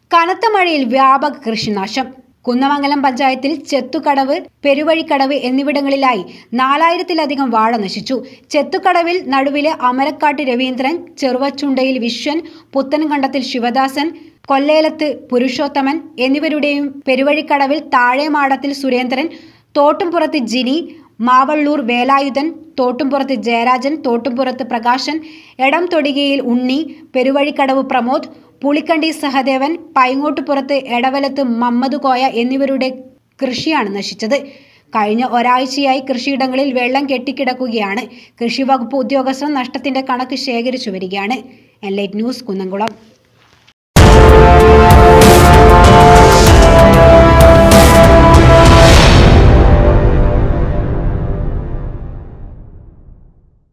കനത്ത മഴയിൽ വ്യാപക കൃഷിനാശം കുന്നമംഗലം പഞ്ചായത്തിൽ ചെത്തുകടവ് പെരുവഴിക്കടവ് എന്നിവിടങ്ങളിലായി നാലായിരത്തിലധികം വാഴ നശിച്ചു ചെത്തുകടവിൽ നടുവിലെ അമരക്കാട്ട് രവീന്ദ്രൻ ചെറുവച്ചുണ്ടയിൽ വിശ്വൻ പുത്തൻകണ്ടത്തിൽ ശിവദാസൻ കൊല്ലേലത്ത് പുരുഷോത്തമൻ എന്നിവരുടെയും പെരുവഴിക്കടവിൽ താഴെമാടത്തിൽ സുരേന്ദ്രൻ തോട്ടുംപുറത്ത് ജിനി മാവള്ളൂർ വേലായുധൻ തോട്ടുംപുറത്ത് ജയരാജൻ തോട്ടുംപുറത്ത് പ്രകാശൻ എടം തൊടികയിൽ ഉണ്ണി പെരുവഴിക്കടവ് പ്രമോദ് പുളിക്കണ്ടി സഹദേവൻ പൈങ്ങോട്ടുപുറത്ത് എടവലത്ത് മമ്മദ് കോയ എന്നിവരുടെ കൃഷിയാണ് നശിച്ചത് കഴിഞ്ഞ ഒരാഴ്ചയായി കൃഷിയിടങ്ങളിൽ വെള്ളം കെട്ടിക്കിടക്കുകയാണ് കൃഷി വകുപ്പ് ഉദ്യോഗസ്ഥർ നഷ്ടത്തിന്റെ കണക്ക് ശേഖരിച്ചു വരികയാണ് എൻലൈറ്റ് ന്യൂസ് കുന്നംകുളം